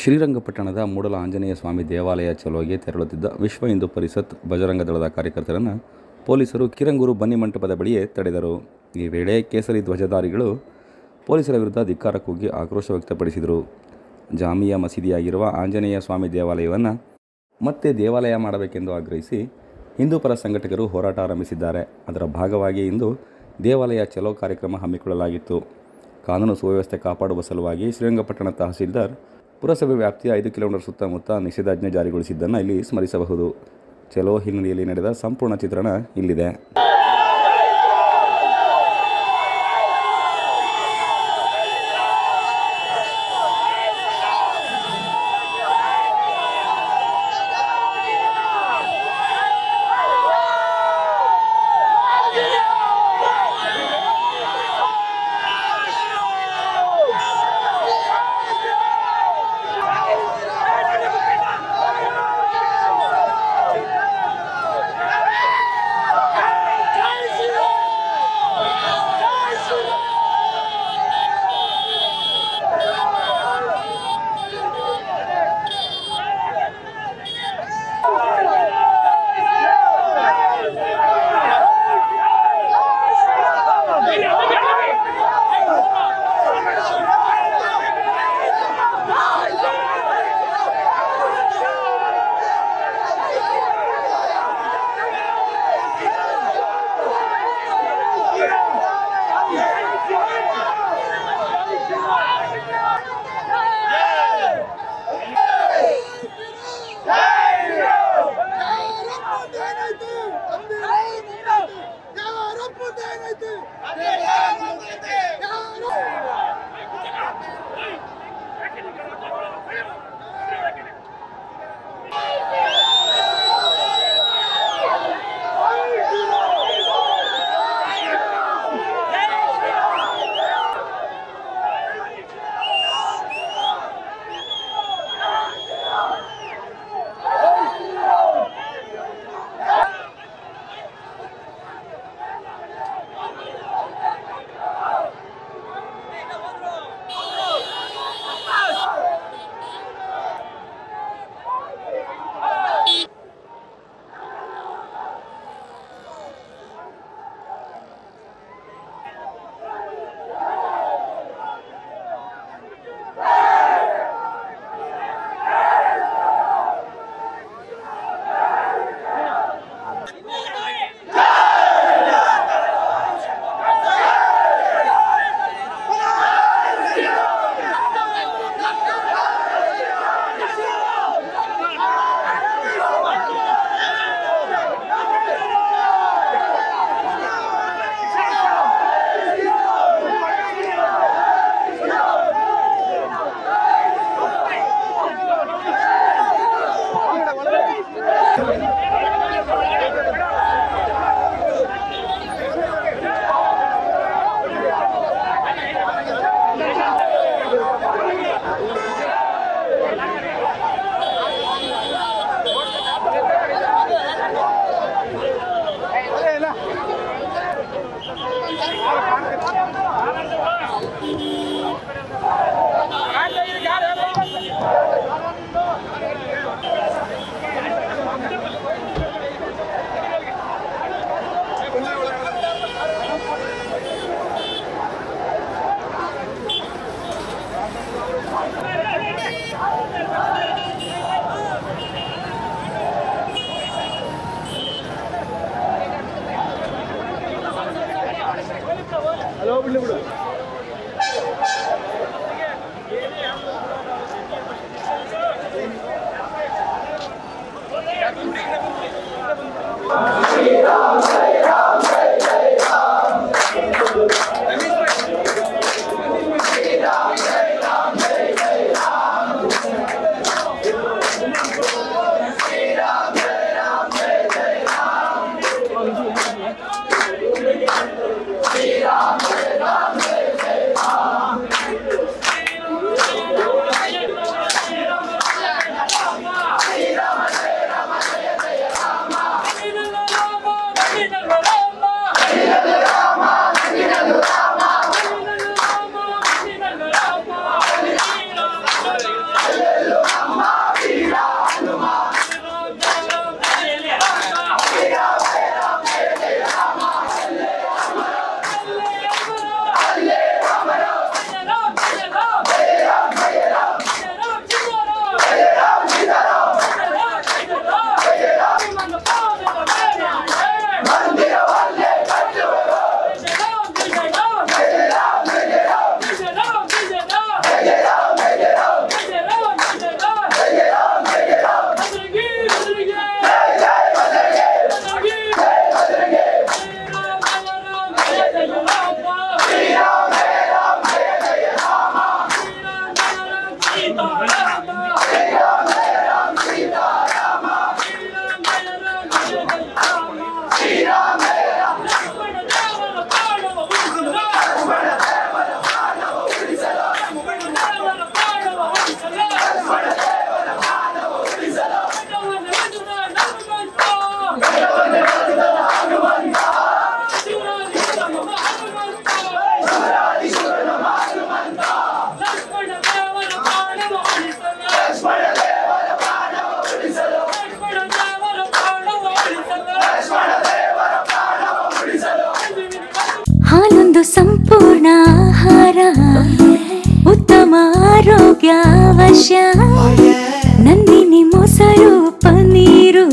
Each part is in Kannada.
ಶ್ರೀರಂಗಪಟ್ಟಣದ ಮೂಡಲ ಆಂಜನೇಯ ಸ್ವಾಮಿ ದೇವಾಲಯ ಚಲೋಗೆ ತೆರಳುತ್ತಿದ್ದ ವಿಶ್ವ ಹಿಂದೂ ಪರಿಷತ್ ಬಜರಂಗ ದಳದ ಕಾರ್ಯಕರ್ತರನ್ನು ಪೊಲೀಸರು ಕಿರಂಗೂರು ಬನ್ನಿ ಮಂಟಪದ ಬಳಿಯೇ ತಡೆದರು ಈ ವೇಳೆ ಕೇಸರಿ ಧ್ವಜಧಾರಿಗಳು ಪೊಲೀಸರ ವಿರುದ್ಧ ಧಿಕ್ಕಾರ ಕೂಗಿ ಆಕ್ರೋಶ ವ್ಯಕ್ತಪಡಿಸಿದರು ಜಾಮಿಯಾ ಮಸೀದಿಯಾಗಿರುವ ಆಂಜನೇಯ ಸ್ವಾಮಿ ದೇವಾಲಯವನ್ನು ಮತ್ತೆ ದೇವಾಲಯ ಮಾಡಬೇಕೆಂದು ಆಗ್ರಹಿಸಿ ಹಿಂದೂ ಪರ ಸಂಘಟಕರು ಹೋರಾಟ ಆರಂಭಿಸಿದ್ದಾರೆ ಅದರ ಭಾಗವಾಗಿ ಇಂದು ದೇವಾಲಯ ಚಲೋ ಕಾರ್ಯಕ್ರಮ ಹಮ್ಮಿಕೊಳ್ಳಲಾಗಿತ್ತು ಕಾನೂನು ಸುವ್ಯವಸ್ಥೆ ಕಾಪಾಡುವ ಸಲುವಾಗಿ ಶ್ರೀರಂಗಪಟ್ಟಣ ತಹಸೀಲ್ದಾರ್ ಪುರಸಭೆ ವ್ಯಾಪ್ತಿಯ ಐದು ಕಿಲೋಮೀಟರ್ ಸುತ್ತಮುತ್ತ ನಿಷೇಧಾಜ್ಞೆ ಜಾರಿಗೊಳಿಸಿದ್ದನ್ನು ಇಲ್ಲಿ ಸ್ಮರಿಸಬಹುದು ಚಲೋ ಹಿನ್ನೆಲೆಯಲ್ಲಿ ನಡೆದ ಸಂಪೂರ್ಣ ಚಿತ್ರಣ ಇಲ್ಲಿದೆ ಶ್ರೀರಾಮ ಗುಣ ಆಹಾರ ಉತ್ತಮ ಆರೋಗ್ಯ ಅವಶ್ಯ ನಂದಿನಿ ಮೊಸರು ಪನ್ನೀರು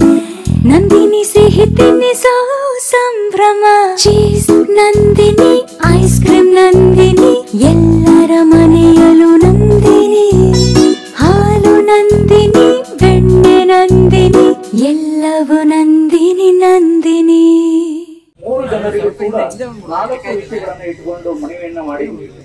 ನಂದಿನಿ ಸಿಹಿ ತಿನ್ನಿಸೋ ಸಂಭ್ರಮ cheese Nandini ice cream Nandini ಎಲ್ಲರ ಮನೆಯಲ್ಲೂ ನಂದಿನಿ ಹಾಲು ನಂದಿನಿ ಬೆಣ್ಣೆ ನಂದಿನಿ ಎಲ್ಲವೂ ನಂದಿನಿ ನಂದಿನಿ ಮೂರು ಜನರಿಗೂ ಕೂಡ ನಾಲ್ಕು ವಿಷಯಗಳನ್ನ ಇಟ್ಕೊಂಡು ಮನವಿಯನ್ನ ಮಾಡಿ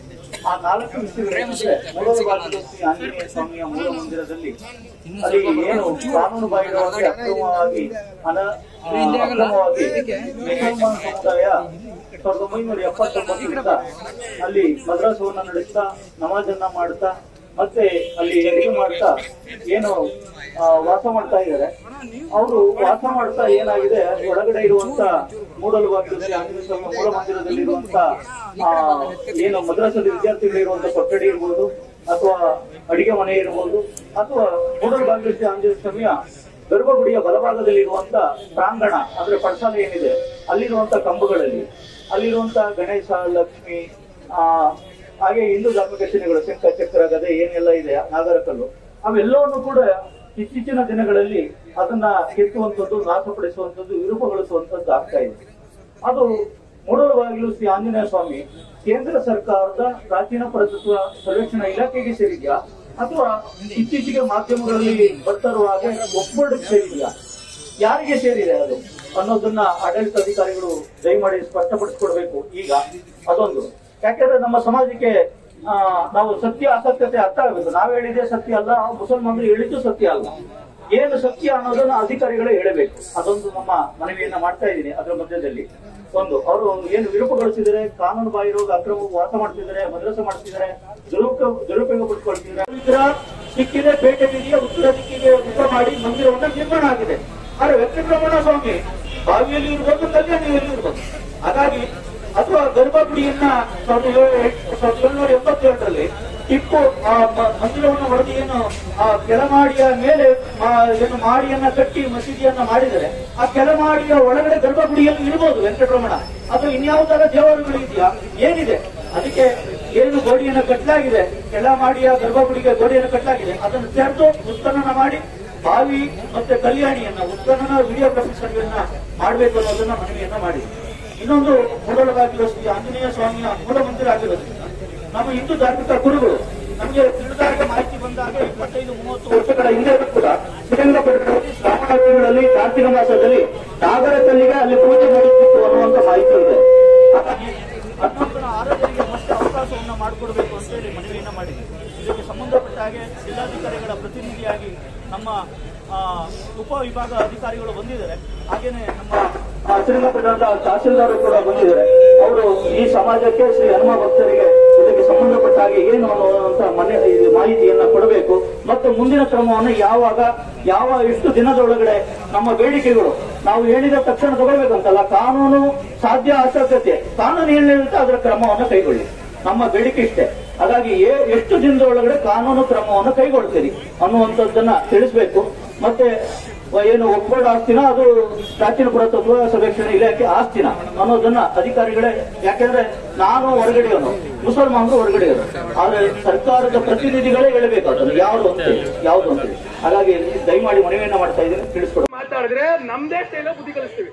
ಆ ನಾಲ್ಕು ವಿಷಯಗಳೇನೆಂದ್ರೆ ಮೊದಲ ಭಾಗದ ಶ್ರೀ ಆಂಜನೇಯ ಸ್ವಾಮಿಯ ಮೂಲ ಮಂದಿರದಲ್ಲಿ ಅಲ್ಲಿ ಏನು ಕಾನೂನು ಬಾಹಿರವಾಗಿ ಅಕ್ರಮವಾಗಿ ಅನ ಆ, ಅಕ್ರಮವಾಗಿ ಮುಸಲ್ಮಾನ್ ಸಮುದಾಯ ಸಾವಿರದ ಒಂಬೈನೂರ ಎಪ್ಪತ್ತೊಂಬತ್ತರಿಂದ ಅಲ್ಲಿ ಮದ್ರಾಸವನ್ನ ನಡೆಸ್ತಾ ನಮಾಜನ್ನ ಮಾಡ್ತಾ ಮತ್ತೆ ಅಲ್ಲಿ ಅಡಿಗೆ ಮಾಡ್ತಾ ಏನು ಆ, ವಾಸ ಮಾಡ್ತಾ ಇದ್ದಾರೆ ಅವರು ವಾಸ ಮಾಡ್ತಾ ಏನಾಗಿದೆ ಒಳಗಡೆ ಇರುವಂತ ಮೂಡಲು ಭಾಗದಲ್ಲಿ ಆಂಜನೇಯ ಸ್ವಾಮಿ ಮೂಲ ಮಂದಿರದಲ್ಲಿರುವಂತ ಆ, ಏನು ಮದ್ರಾಸಲ್ಲಿ ವಿದ್ಯಾರ್ಥಿಗಳಿರುವಂತ ಕೊಠಡಿ ಇರ್ಬೋದು ಅಥವಾ ಅಡಿಗೆ ಮನೆ ಇರ್ಬೋದು ಅಥವಾ ಮೂಡಲು ಭಾಗದಲ್ಲಿ ಆಂಜನೇಯ ಸ್ವಾಮಿಯ ಗರ್ಭಗುಡಿಯ ಬಲಭಾಗದಲ್ಲಿರುವಂತ ಪ್ರಾಂಗಣ ಅಂದ್ರೆ ಪಡಸಾಲೆ ಏನಿದೆ ಅಲ್ಲಿರುವಂತ ಕಂಬಗಳಲ್ಲಿ ಅಲ್ಲಿರುವಂತ ಗಣೇಶ ಲಕ್ಷ್ಮಿ ಆ ಹಾಗೆ ಹಿಂದೂ ಧಾರ್ಮಿಕ ಚಿಹ್ನೆಗಳು ಶಂಖ ಚಕ್ರ ಗದೆ ಏನೆಲ್ಲ ಇದೆ ನಾಗರಕಲ್ಲು ಅವೆಲ್ಲವನ್ನು ಕೂಡ ಇತ್ತೀಚಿನ ದಿನಗಳಲ್ಲಿ ಅದನ್ನ ಕೆತ್ತುವಂಥದ್ದು ನಾಶಪಡಿಸುವಂಥದ್ದು ವಿರೂಪಗೊಳಿಸುವಂಥದ್ದು ಆಗ್ತಾ ಇದೆ ಅದು ಮೂಡಲವಾಗಿಲು ಶ್ರೀ ಆಂಜನೇಯ ಸ್ವಾಮಿ ಕೇಂದ್ರ ಸರ್ಕಾರದ ಪ್ರಾಚೀನ ಪುರಾತತ್ವ ಸರ್ವೇಕ್ಷಣಾ ಇಲಾಖೆಗೆ ಸೇರಿದ್ಯಾ ಅಥವಾ ಇತ್ತೀಚೆಗೆ ಮಾಧ್ಯಮಗಳಲ್ಲಿ ಬರ್ತಿರುವ ಹಾಗೆ ಒಬ್ಬರಿಗೆ ಸೇರಿದ್ಯಾ ಯಾರಿಗೆ ಸೇರಿದೆ ಅದು ಅನ್ನೋದನ್ನ ಆಡಳಿತ ಅಧಿಕಾರಿಗಳು ದಯಮಾಡಿ ಸ್ಪಷ್ಟಪಡಿಸ್ಕೊಡ್ಬೇಕು ಈಗ ಅದೊಂದು ಯಾಕೆಂದ್ರೆ ನಮ್ಮ ಸಮಾಜಕ್ಕೆ ಆ, ನಾವು ಸತ್ಯ ಅಸತ್ಯತೆ ಅರ್ಥ ಆಗಬೇಕು ನಾವ್ ಹೇಳಿದೆ ಸತ್ಯ ಅಲ್ಲ ಮುಸಲ್ಮಾನರು ಹೇಳಿದ್ದು ಸತ್ಯ ಅಲ್ಲ ಏನು ಸತ್ಯ ಅನ್ನೋದನ್ನ ಅಧಿಕಾರಿಗಳೇ ಹೇಳಬೇಕು ಅದೊಂದು ನಮ್ಮ ಮನವಿಯನ್ನ ಮಾಡ್ತಾ ಇದ್ದೀನಿ ಅದರ ಮಧ್ಯದಲ್ಲಿ ಒಂದು ಅವರು ಏನು ವಿರೂಪಗೊಳಿಸಿದರೆ ಕಾನೂನು ಬಾಹಿರೋಗ ಅಕ್ರಮ ವಾಸ ಮಾಡ್ತಿದ್ದಾರೆ ಮದ್ರಸ ಮಾಡ್ತಿದ್ದಾರೆ ದುರುಪಯೋಗ ದುರುಪಯೋಗ ಪಡಿಸ್ಕೊಳ್ತಿದ್ದಾರೆ ಇದ್ರ ಸಿಕ್ಕಿದೆ ಪೇಟೆ ಬೀದಿಯ ಉತ್ತರ ದಿಕ್ಕಿಗೆ ಮುಖ ಮಾಡಿ ಮಂದಿರವನ್ನ ನಿರ್ಮಾಣ ಆಗಿದೆ ಆದ್ರೆ ವೆಂಕಟರಮಣ ಸ್ವಾಮಿ ಬಾವಿಯಲ್ಲಿ ಇರ್ಬೋದು ಕಲ್ಯಾಣಿಯಲ್ಲಿ ಇರ್ಬೋದು ಹಾಗಾಗಿ ಅಥವಾ ಗರ್ಭಗುಡಿಯನ್ನ ಸಾವಿರದ ಏಳು- ಸಾವಿರದ ಏಳ್ನೂರ ಎಂಬತ್ತೇಳರಲ್ಲಿ ಟಿಪ್ಪು ಆ ಮ- ಮಂದಿರವನ್ನು ಹೊಡೆದು ಏನು ಆ ಕೆಳಮಾಡಿಯ ಮೇಲೆ ಆ, ಏನು ಮಾಡಿಯನ್ನ ಕಟ್ಟಿ ಮಸೀದಿಯನ್ನ ಮಾಡಿದರೆ ಆ ಕೆಳಮಾಡಿಯ ಒಳಗಡೆ ಗರ್ಭಗುಡಿಯಲ್ಲಿ ಇರ್ಬೋದು ವೆಂಕಟರಮಣ ಅದು ಇನ್ಯಾವುದರ ದೇವರುಗಳು ಇದೆಯಾ ಏನಿದೆ ಅದಕ್ಕೆ ಏನು ಗೋಡಿಯನ್ನ ಕಟ್ಟಲಾಗಿದೆ ಕೆಳಮಾಡಿಯ ಗರ್ಭಗುಡಿಗೆ ಗೋಡೆಯನ್ನು ಕಟ್ಟಲಾಗಿದೆ ಅದನ್ನು ತೆರೆದು ಉತ್ಖನನ ಮಾಡಿ ಬಾವಿ ಮತ್ತೆ ಕಲ್ಯಾಣಿಯನ್ನ ಉತ್ಖನನ ವಿಡಿಯೋಗ್ರಫಿ ಸರ್ವೆಯನ್ನ ಮಾಡಬೇಕು ಅನ್ನೋದನ್ನ ಮನವಿಯನ್ನ ಮಾಡಿ ಇನ್ನೊಂದು ಮೂಲವಾಗಿರೋ ಶ್ರೀ ಆಂಜನೇಯ ಸ್ವಾಮಿಯ ಮೂಲ ಮಂದಿರ ಆಗಿರೋದ್ರಿಂದ ನಮ್ಮ ಹಿಂದೂ ಧಾರ್ಮಿಕ ಗುರುಗಳು ನಮಗೆ ತಿಳಿದಾಗ ಮಾಹಿತಿ ಬಂದಾಗ ಇಪ್ಪತ್ತೈದು ಮೂವತ್ತು ವರ್ಷಗಳ ಹಿಂದೆ ಕೂಡ ಶ್ರೀರಂಗಪಟ್ಟಣದಲ್ಲಿ ಶ್ರಾವಣ ವೇಳೆಗಳಲ್ಲಿ ಕಾರ್ತಿಕ ಮಾಸದಲ್ಲಿ ನಾಗರ ಕಲ್ಲಿಗೆ ಅಲ್ಲಿ ಪೂಜೆ ನಡೆಯುತ್ತಿತ್ತು ಅನ್ನುವಂತ ಮಾಹಿತಿ ಇದೆ ಹಾಗಾಗಿ ಹನುಮಂತನ ಆರಾಧನೆಗೆ ಮತ್ತೆ ಅವಕಾಶವನ್ನ ಮಾಡಿಕೊಡ್ಬೇಕು ಅಂತ ಹೇಳಿ ಮನವಿಯನ್ನ ಮಾಡಿದ್ವಿ ಇದಕ್ಕೆ ಸಂಬಂಧಪಟ್ಟ ಹಾಗೆ ಜಿಲ್ಲಾಧಿಕಾರಿಗಳ ಪ್ರತಿನಿಧಿಯಾಗಿ ನಮ್ಮ ಆ, ಉಪ ವಿಭಾಗ ಅಧಿಕಾರಿಗಳು ಬಂದಿದ್ದಾರೆ ಹಾಗೇನೆ ನಮ್ಮ ಆ, ಶ್ರೀರಂಗಪಟ್ಟಣದ ತಹಸೀಲ್ದಾರ್ ಕೂಡ ಬಂದಿದ್ದಾರೆ ಅವರು ಈ ಸಮಾಜಕ್ಕೆ ಶ್ರೀ ಹನುಮ ಭಕ್ತರಿಗೆ ಇದಕ್ಕೆ ಸಂಬಂಧಪಟ್ಟ ಹಾಗೆ ಏನು ಅನ್ನುವಂತ ಮನೆ ಇದು ಮಾಹಿತಿಯನ್ನ ಕೊಡಬೇಕು ಮತ್ತು ಮುಂದಿನ ಕ್ರಮವನ್ನು ಯಾವಾಗ ಯಾವ ಎಷ್ಟು ದಿನದೊಳಗಡೆ ನಮ್ಮ ಬೇಡಿಕೆಗಳು ನಾವು ಹೇಳಿದ ತಕ್ಷಣ ತಗೊಳ್ಬೇಕಂತಲ್ಲ ಕಾನೂನು ಸಾಧ್ಯ ಅಸಾಧ್ಯತೆ ಕಾನೂನು ಏನ್ ಹೇಳುತ್ತೆ ಅದರ ಕ್ರಮವನ್ನು ಕೈಗೊಳ್ಳಿ ನಮ್ಮ ಬೇಡಿಕೆ ಇಷ್ಟೇ ಹಾಗಾಗಿ ಏ- ಎಷ್ಟು ದಿನದ ಒಳಗಡೆ ಕಾನೂನು ಕ್ರಮವನ್ನು ಕೈಗೊಳ್ತೀರಿ ಅನ್ನುವಂಥದ್ದನ್ನ ತಿಳಿಸ್ಬೇಕು ಮತ್ತೆ ಏನು ಒಪ್ಪಂದ ಆಸ್ತಿನ ಅದು ಪ್ರಾಚೀನ ಪುರಾತತ್ವ ಸರ್ವೇಕ್ಷಣೆ ಇಲಾಖೆ ಆಸ್ತಿನ ಅನ್ನೋದನ್ನ ಅಧಿಕಾರಿಗಳೇ ಯಾಕೆಂದ್ರೆ ನಾನು ಹೊರಗಡೆಯವನು ಮುಸಲ್ಮಾನರು ಹೊರಗಡೆಯವರು ಆದ್ರೆ ಸರ್ಕಾರದ ಪ್ರತಿನಿಧಿಗಳೇ ಹೇಳಬೇಕು ಅದನ್ನು ಯಾವುದು ಅಂತ ಹೇಳಿ, ಯಾವುದು ಅಂತ ಹೇಳಿ. ಹಾಗಾಗಿ ದಯಮಾಡಿ ಮನವಿಯನ್ನ ಮಾಡ್ತಾ ಇದ್ದೀನಿ ತಿಳಿಸ್ಕೊಡಿ ಮಾತಾಡಿದ್ರೆ ನಮ್ದೇ ಸ್ಟೈಲ ಬುದ್ಧಿ ಕಲಿಸ್ತೀವಿ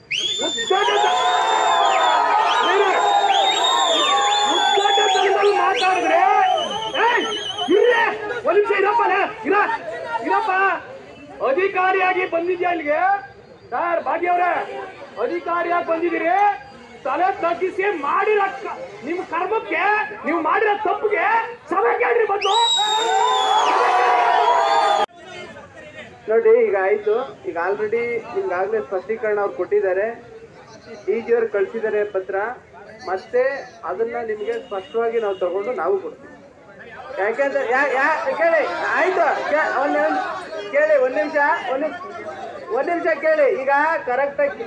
ಉದ್ದಾಟ ತ- ಬೇರೆ. ಉದ್ದಾಟ ತನದಲ್ಲಿ ಮಾತಾಡಿದ್ರೆ ಏಯ್, ಇರ್ರೆ, ಒಂದ್ ನಿಮಿಷ ಇರಪ್ಪ ಲೇ, ಇರ ಇರಪ್ಪ ಅಧಿಕಾರಿಯಾಗಿ ಬಂದಿದ್ಯಾ ಇಲ್ಲಿಗೆ ಸರ್ ಭಾಗ್ಯವ್ರೆ ಅಧಿಕಾರಿಯಾಗಿ ಬಂದಿದ್ದೀರಿ ತಲೆ ತಗ್ಗಿಸಿ ಮಾಡಿರೋ ಕ- ನಿಮ್ ಕರ್ಮಕ್ಕೆ ನೀವು ಮಾಡಿರೋ ತಪ್ಪಿಗೆ ಸಭೆ ಕೇಳ್ರಿ ಬಂದು ನೋಡಿ ಈಗ ಆಯ್ತು ಈಗ ಆಲ್ರೆಡಿ ನಿಮ್ಗಾಗಲೇ ಸ್ಪಷ್ಟೀಕರಣ ಅವ್ರು ಕೊಟ್ಟಿದ್ದಾರೆ ಡಿ ಜಿ ಅವ್ರು ಕಳಿಸಿದ್ದಾರೆ ಪತ್ರ ಮತ್ತೆ ಅದನ್ನ ನಿಮಗೆ ಸ್ಪಷ್ಟವಾಗಿ ನಾವು ತಗೊಂಡು ನಾವು ಕೊಡ್ತೀವಿ ಯಾಕೆಂದ್ರೆ ಯಾ- ಯಾ- ಕೇಳಿ ಆಯ್ತು ಕೇ- ಒಂದ್ ನಿಮಿಷ ಕೇಳಿ ಒಂದ್ ನಿಮಿಷ ಒಂದ್ ನಿಮಿಷ ಒಂದ್ ನಿಮಿಷ ಕೇಳಿ ಈಗ ಕರೆಕ್ಟಾಗಿ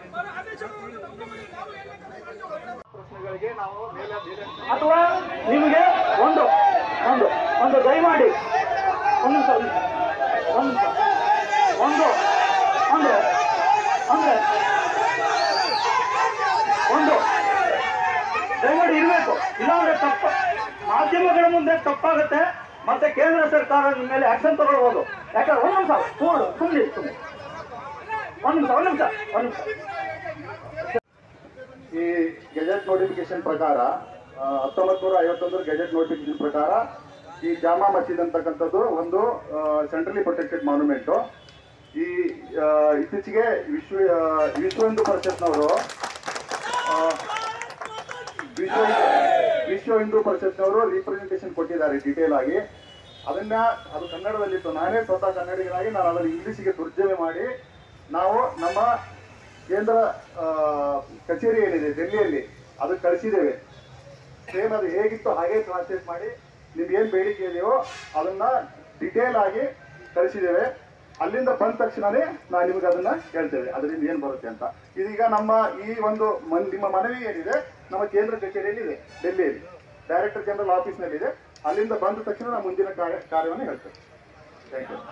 ಅಥವಾ ನಿಮಗೆ ಒಂದು ಒಂದು ಒಂದು ದಯಮಾಡಿ ಒಂದು ನಿಮಿಷ ಒಂದು ನಿಮಿಷ ಒಂದು ಅಂದ್ರೆ ಅಂದ್ರೆ ಒಂದು ದಯಮಾಡಿ ಇರ್ಬೇಕು ಇಲ್ಲಾಂದ್ರೆ ತಪ್ಪ ಮಾಧ್ಯಮಗಳ ಮುಂದೆ ತಪ್ಪಾಗುತ್ತೆ ಮತ್ತೆ ಕೇಂದ್ರ ಸರ್ಕಾರದ ಮೇಲೆ ಆಕ್ಷನ್ ತಗೊಳ್ಬೋದು ಯಾಕಂದ್ರೆ ಒಂದ್ ನಿಮಿಷ ಸುಳ್ಳು ಸುಮ್ಮನೆ ಸುಮ್ಮನೆ ಒಂದ್ ನಿಮಿಷ ಒಂದ್ ನಿಮಿಷ ಒಂದ್ ನಿಮಿಷ ಈ ಗೆಜೆಟ್ ನೋಟಿಫಿಕೇಶನ್ ಪ್ರಕಾರ ಹತ್ತೊಂಬತ್ತು ನೂರ ಐವತ್ತೊಂದರ ಗೆಜೆಟ್ ನೋಟಿಫಿಕೇಶನ್ ಪ್ರಕಾರ ಈ ಜಾಮಾ ಮಸೀದ್ ಅಂತಕ್ಕಂಥದ್ದು ಒಂದು ಸೆಂಟ್ರಲಿ ಪ್ರೊಟೆಕ್ಟೆಡ್ ಮಾನ್ಯುಮೆಂಟು ಈ ಆ, ಇತ್ತೀಚೆಗೆ ವಿಶ್ವ ಆ, ವಿಶ್ವ ಹಿಂದೂ ಪರಿಷತ್ನವರು ಆ, ವಿಶ್ವ ವಿಶ್ವ ಹಿಂದೂ ಪರಿಷತ್ನವರು ರಿಪ್ರೆಸೆಂಟೇಷನ್ ಕೊಟ್ಟಿದ್ದಾರೆ ಡೀಟೇಲ್ ಆಗಿ ಅದನ್ನ ಅದು ಕನ್ನಡದಲ್ಲಿತ್ತು ನಾನೇ ಸ್ವತಃ ಕನ್ನಡಿಗನಾಗಿ ನಾನು ಅದನ್ನು ಇಂಗ್ಲಿಷಿಗೆ ತರ್ಜಮೆ ಮಾಡಿ ನಾವು ನಮ್ಮ ಕೇಂದ್ರ ಆ, ಕಚೇರಿ ಏನಿದೆ ಡೆಲ್ಲಿಯಲ್ಲಿ ಅದು ಕಳಿಸಿದ್ದೇವೆ ಸೇಮ್ ಅದು ಹೇಗಿತ್ತು ಹಾಗೆ ಟ್ರಾನ್ಸ್ಲೇಟ್ ಮಾಡಿ ನಿಮ್ಗೆ ಏನು ಬೇಡಿಕೆ ಇದೆಯೋ ಅದನ್ನ ಡಿಟೇಲ್ ಆಗಿ ಕಳಿಸಿದ್ದೇವೆ ಅಲ್ಲಿಂದ ಬಂದ ತಕ್ಷಣನೇ ನಾನು ನಿಮ್ಗೆ ಅದನ್ನ ಹೇಳ್ತೇವೆ ಅದರಿಂದ ಏನು ಬರುತ್ತೆ ಅಂತ ಇದೀಗ ನಮ್ಮ ಈ ಒಂದು ಮನ್ ನಿಮ್ಮ ಮನವಿ ಏನಿದೆ ನಮ್ಮ ಕೇಂದ್ರ ಕಚೇರಿಯಲ್ಲಿ ಇದೆ ಡೆಲ್ಲಿಯಲ್ಲಿ ಡೈರೆಕ್ಟರ್ ಜನರಲ್ ಆಫೀಸ್ನಲ್ಲಿ ಇದೆ ಅಲ್ಲಿಂದ ಬಂದ ತಕ್ಷಣ ನಾವು ಮುಂದಿನ ಕಾರ್ಯ ಕಾರ್ಯವನ್ನು ಹೇಳ್ತೇವೆ ಥ್ಯಾಂಕ್ ಯು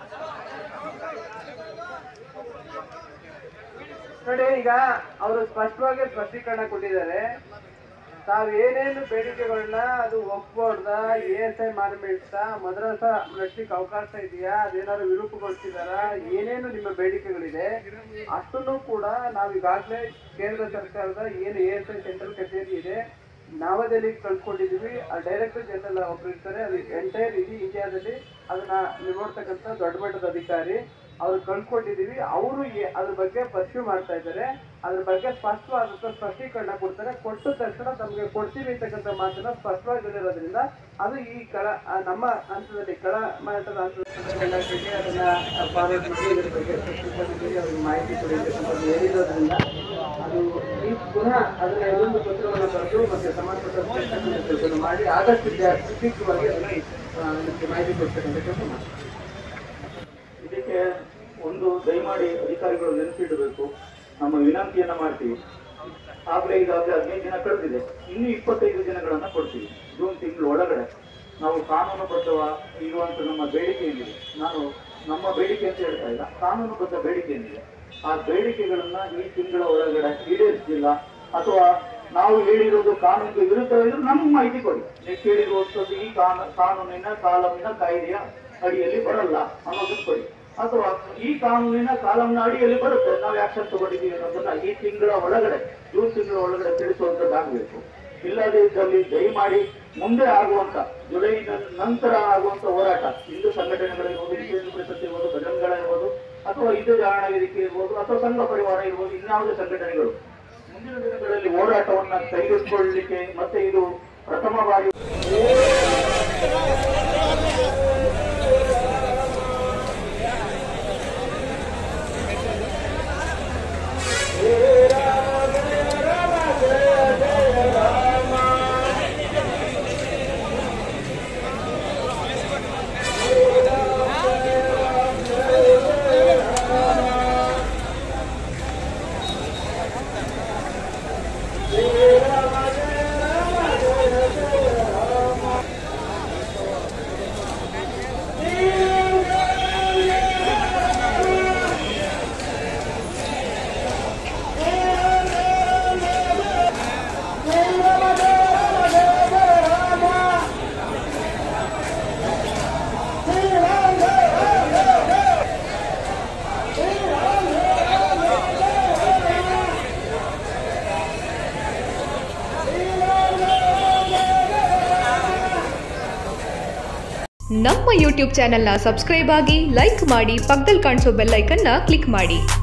ನೋಡಿ ಈಗ ಅವರು ಸ್ಪಷ್ಟವಾಗಿ ಸ್ಪಷ್ಟೀಕರಣ ಕೊಟ್ಟಿದ್ದಾರೆ ತಾವು ಏನೇನು ಬೇಡಿಕೆಗಳನ್ನ ಅದು ಒಪ್ಬೋರ್ದ ಎ ಎಸ್ ಐ ಮಾನ್ಮೆಂಟ್ಸ ಮದ್ರಸ ನಡೆಸ್ಲಿಕ್ಕೆ ಅವಕಾಶ ಇದೆಯಾ ಅದೇನಾದ್ರು ವಿರೂಪಗೊಳಿಸಿದಾರ ಏನೇನು ನಿಮ್ಮ ಬೇಡಿಕೆಗಳಿದೆ ಅಷ್ಟನ್ನು ಕೂಡ ನಾವು ಈಗಾಗಲೇ ಕೇಂದ್ರ ಸರ್ಕಾರದ ಏನು ಎ ಎಸ್ ಐ ಸೆಂಟ್ರಲ್ ಕಚೇರಿ ಇದೆ ನವದೆಹಲಿಗೆ ಕಳ್ಸ್ಕೊಂಡಿದೀವಿ ಆ ಡೈರೆಕ್ಟರ್ ಜನರಲ್ ಒಬ್ರು ಇರ್ತಾರೆ ಅದು ಎಂಟೈರ್ ಇಡೀ ಇಂಡಿಯಾದಲ್ಲಿ ಅದನ್ನ ನೋಡ್ತಕ್ಕಂಥ ದೊಡ್ಡ ಮಟ್ಟದ ಅಧಿಕಾರಿ ಅವ್ರು ಕಳ್ಕೊಂಡಿದೀವಿ ಅವರು ಅದ್ರ ಬಗ್ಗೆ ಪರ್ಸ್ಯೂ ಮಾಡ್ತಾ ಇದ್ದಾರೆ ಅದ್ರ ಬಗ್ಗೆ ಸ್ಪಷ್ಟವಾದಂತ ಸ್ಪಷ್ಟೀಕರಣ ಕೊಡ್ತಾರೆ ಕೊಟ್ಟ ತಕ್ಷಣ ತಮಗೆ ಕೊಡ್ತೀವಿ ಅಂತಕ್ಕಂಥ ಮಾತನ್ನ ಸ್ಪಷ್ಟವಾಗಿ ಹೇಳಿರೋದ್ರಿಂದ ಅದು ಈ ಕಳ ಆ ನಮ್ಮ ಹಂತದಲ್ಲಿ ಕೆಳ ಮಟ್ಟದ ಹಂತದಲ್ಲಿ ಅದನ್ನ ಫಾರ್ವರ್ಡ್ ಮಾಡಿ ಇದ್ರ ಬಗ್ಗೆ ಸ್ಪಷ್ಟೀಕರಣದಲ್ಲಿ ಅವ್ರಿಗೆ ಮಾಹಿತಿ ಕೊಡಿ ಅಂತಕ್ಕಂಥದ್ದು ಹೇಳಿರೋದ್ರಿಂದ ಅದು ಈ ಪುನಃ ಅದನ್ನ ಇನ್ನೊಂದು ಪತ್ರವನ್ನು ಬರೆದು ಮತ್ತೆ ಸಂಬಂಧಪಟ್ಟ ಕೆಲಸವನ್ನು ಮಾಡಿ ಆದಷ್ಟು ಜ- ಶೀಘ್ರವಾಗಿ ಅದನ್ನ ಆ, ಇದಕ್ಕೆ ಮಾಹಿತಿ ಕೊಡ್ತಕ್ಕಂಥ ಕೆಲಸ ಮಾಡಿ ಇದಕ್ಕೆ ಒಂದು ದಯಮಾಡಿ ಅಧಿಕಾರಿಗಳು ನೆನಪಿಡಬೇಕು ನಮ್ಮ ವಿನಂತಿಯನ್ನ ಮಾಡ್ತೀವಿ ಆಗ್ಲೇ ಈಗಾಗಲೇ ಹದಿನೈದು ದಿನ ಕಳೆದಿದೆ ಇನ್ನು ಇಪ್ಪತ್ತೈದು ದಿನಗಳನ್ನ ಕೊಡ್ತೀವಿ ಜೂನ್ ತಿಂಗಳ ಒಳಗಡೆ ನಾವು ಕಾನೂನುಬದ್ಧವ ಇರುವಂತ ನಮ್ಮ ಬೇಡಿಕೆ ಏನಿದೆ ನಾನು ನಮ್ಮ ಬೇಡಿಕೆ ಅಂತ ಹೇಳ್ತಾ ಇಲ್ಲ ಕಾನೂನುಬದ್ಧ ಬೇಡಿಕೆ ಏನಿದೆ ಆ ಬೇಡಿಕೆಗಳನ್ನ ಈ ತಿಂಗಳ ಒಳಗಡೆ ಈಡೇರಿಸಿಲ್ಲ ಅಥವಾ ನಾವು ಹೇಳಿರೋದು ಕಾನೂನಿಗೆ ವಿರುದ್ಧ ಇದ್ರೆ ನಮ್ಗೆ ಮಾಹಿತಿ ಕೊಡಿ ನೀವು ಕೇಳಿರುವಂಥದ್ದು ಈ ಕಾನೂ ಕಾನೂನಿನ ಕಾಲಮಿನ ಕಾಯ್ದೆಯ ಅಡಿಯಲ್ಲಿ ಬರಲ್ಲ ಅನ್ನೋದನ್ನ ಕೊಡಿ ಅಥವಾ ಈ ಕಾನೂನಿನ ಕಾಲಂನ ಅಡಿಯಲ್ಲಿ ಬರುತ್ತೆ ನಾವು ಆಕ್ಷನ್ ತಗೊಂಡಿದ್ದೀವಿ ಅನ್ನೋದನ್ನ ಈ ತಿಂಗಳ ಒಳಗಡೆ ಜೂನ್ ತಿಂಗಳ ಒಳಗಡೆ ತಿಳಿಸುವಂತದ್ದಾಗಬೇಕು ಇಲ್ಲದೇ ಇದ್ದಲ್ಲಿ ದಯಮಾಡಿ ಮುಂದೆ ಆಗುವಂತ ಜುಲೈ ನ- ನಂತರ ಆಗುವಂತ ಹೋರಾಟ ಹಿಂದೂ ಸಂಘಟನೆಗಳಿರ್ಬೋದು ವಿಶ್ವ ಹಿಂದೂ ಪರಿಷತ್ ಇರ್ಬೋದು ಬಜರಂಗಗಳಿರ್ಬೋದು ಅಥವಾ ಹಿಂದೂ ಜಾಗರಣ ವೇದಿಕೆ ಇರ್ಬೋದು ಅಥವಾ ಸಂಘ ಪರಿವಾರ ಇರ್ಬೋದು ಇನ್ಯಾವುದೇ ಸಂಘಟನೆಗಳು ಮುಂದಿನ ದಿನಗಳಲ್ಲಿ ಹೋರಾಟವನ್ನ ಕೈಗೆತ್ತಿಕೊಳ್ಳಲಿಕ್ಕೆ ಮತ್ತೆ ಇದು ಪ್ರಥಮ ಬಾರಿ ನಮ್ಮ ಯೂಟ್ಯೂಬ್ ಚಾನೆಲ್ನ ಸಬ್ಸ್ಕ್ರೈಬ್ ಆಗಿ ಲೈಕ್ ಮಾಡಿ ಪಕ್ಕದಲ್ಲಿ ಕಾಣಿಸೋ ಬೆಲ್ ಐಕನ್ನ ಕ್ಲಿಕ್ ಮಾಡಿ